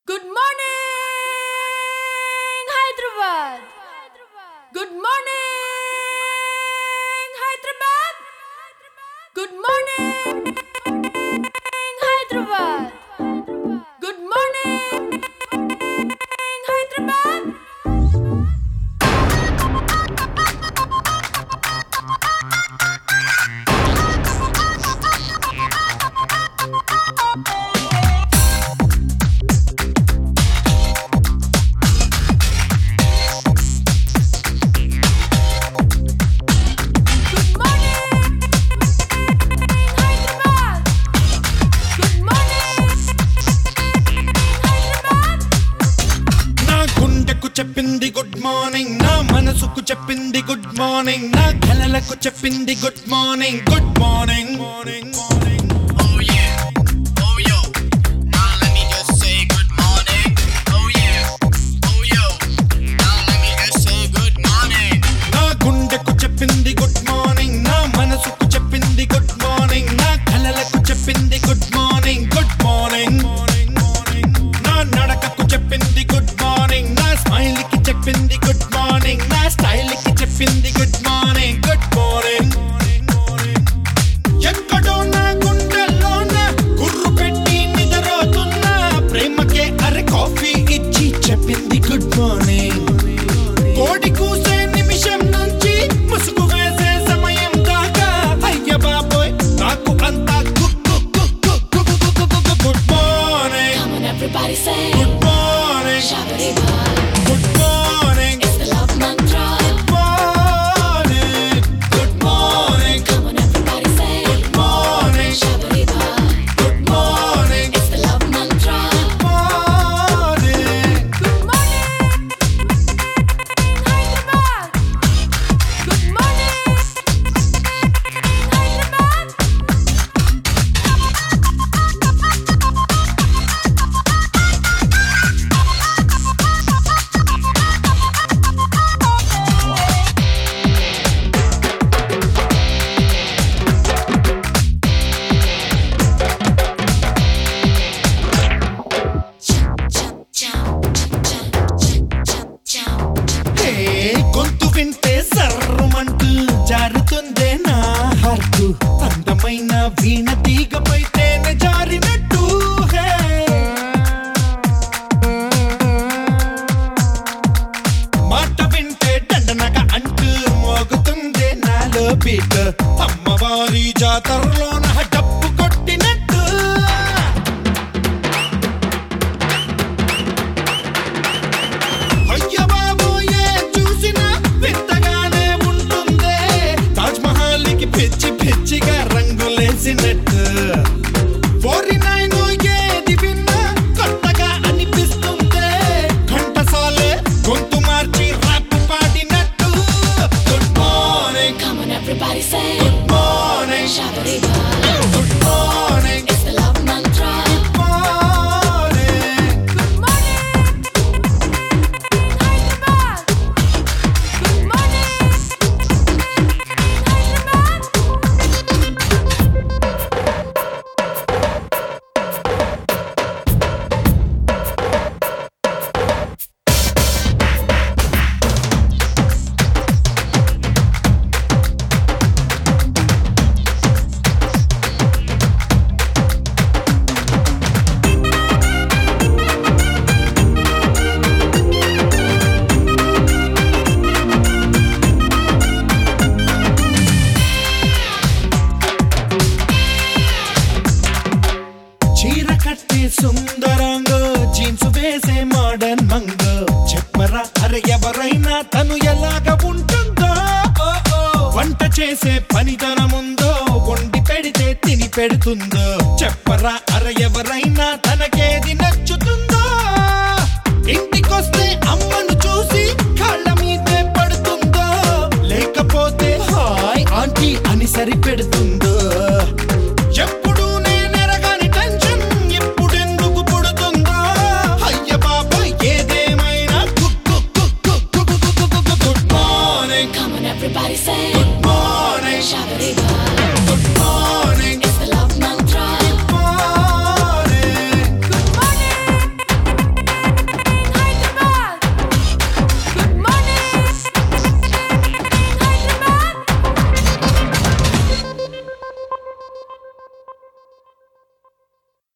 Good morning, Hyderabad. Good morning, Hyderabad. Good morning, Hyderabad. Good morning, Hyderabad. Good morning, Hyderabad. Good morning, Hyderabad. నా గుండెకు చెప్పింది good morning నా మనసుకు చెప్పింది good morning నా కలలకు చెప్పింది good morning good morning morning morning Oh yeah, oh yo. Now let me just say good morning. Oh yeah, oh yo. Now let me just say good morning. నా గుండెకు చెప్పింది good morning నా మనసుకు చెప్పింది good morning నా కలలకు చెప్పింది good morning good morning morning morning నా నడకకు చెప్పింది గుడ్ మార్నింగ్ నా స్మైల్ కి చెప్పింది గుడ్ మార్నింగ్ నా స్టైల్ కి చెప్పింది good morning good morning morning morning ఎక్కడో నా గుండెల్లోన గుర్రు పెట్టి నిద్రపోతున్నా ప్రేమకే అరే కాఫీ ఇచ్చి చెప్పింది గుడ్ మార్నింగ్ కోడి కూసే నిమిషం నుంచి ముసుగు వేసే సమయం దాకా అయ్య బాబోయ్ నాకు అంతా good morning Come on, everybody say, good morning Shabariba. Good morning It's the love mantra. Morning good morning Come on, everybody say, morning Shabariba. Good morning It's the love mantra. Morning Good morning, Hyderabad. Good morning, Hyderabad. Hey, గొంతు వింటే సర్రమంటూ జారుతుందే నా heart అందమైన వీణ తీగపై తేనె జారినట్టు హే. మాట వింటే దండనగా అంటూ మోగుతుందే నాలో beat అమ్మవారి జాతరలోన డప్పు కొట్టినట్టు అయ్య బాబోయే చూసినా వింతగానే ఉంటుందే తాజ్ మహల్ కి పిచ్చి పిచ్చిగా రంగులేసినట్టు ఫోర్టీ నైన్ ఏది విన్నా కొత్తగా అనిపిస్తుందే ఘంటసాలే గొంతు మార్చి ర్యాప్ పాడినట్టు good morning Come on, everybody say, good morning Shabariba. Good morning It's the love mantra. Morning Good morning, Hyderabad. Good morning, Hyderabad. చీర కట్టే సుందరాంగ జీన్స్ వేసే మోడర్న్ మంగ చెప్పరా అరే ఎవరైనా తను ఎలాగ ఉంటుందో ఓ, ఓ. వంట చేసే పనితనముందో వండి పెడితే తిని పెడుతుందో చెప్పరా అరే ఎవరైనా తనకి